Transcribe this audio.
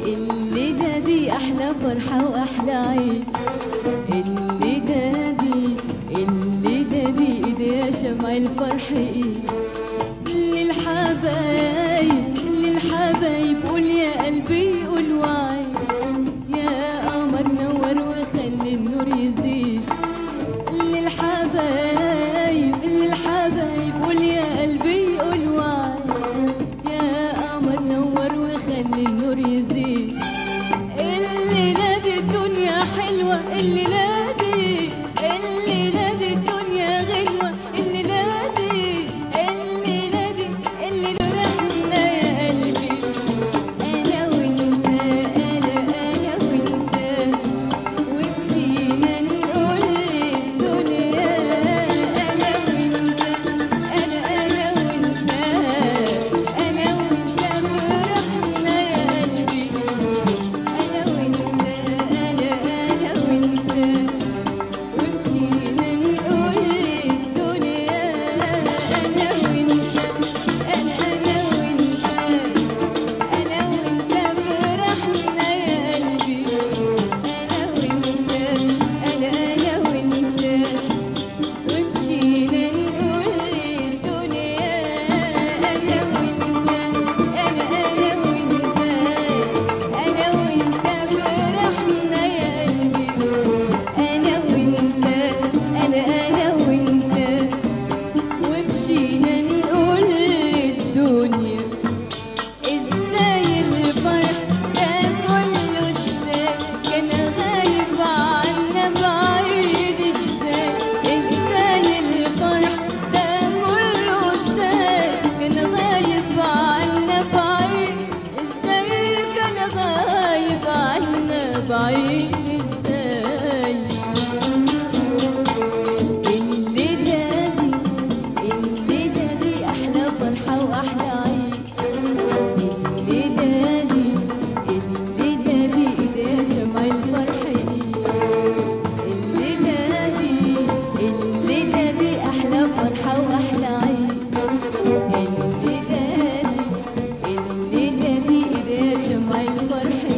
الليلة دي أحلى فرحة وأحلى عيد الليلة دي الليلة دي إيديا شمع الفرح إيد للحبايب للحبايب قول يا قلبي قول وعي يا قمر نور وخلي النور يزيد للحبايب للحبايب قول يا قلبي قول وعي يا قمر نور وخلي النور يزيد الليلة دي الدنيا حلوة الليلة دي الليلة دي الدنيا غنوة الليلة دي الليلة دي الليلة رحنا يا قلبي أنا وأنت أنا أنا وأنت ومشينا نقول للدنيا أنا وأنت أنا أنا وأنت أنا وأنت فرحنا يا قلبي أنا وأنت أنا أنا وأنت ومشينا نقول للدنيا أنا وأنت أنا أنا وأنت أنا وأنت فرحنا يا قلبي أنا وأنت أنا أنا وأنت ومشينا نقول للدنيا أنا وأنت أنا أنا وأنت أنا وأنت فرحنا يا قلبي أنا وأنت أنا أنا وأنت ومشينا نقول للدنيا ازاي الفرح ده كله ازاي كان غايب عنا بعيد ازاي ازاي الفرح ده كله ازاي كان غايب عنا بعيد ازاي كان غايب عنا بعيد ازاي الليلة دي الليلة دي أحلى فرحة وأحلى عيد الليلة دي الليلة دي إيديها شمع الفرح إيد الليلة دي الليلة دي أحلى فرحة وأحلى عيد الليلة دي الليلة دي إيديها شمع الفرح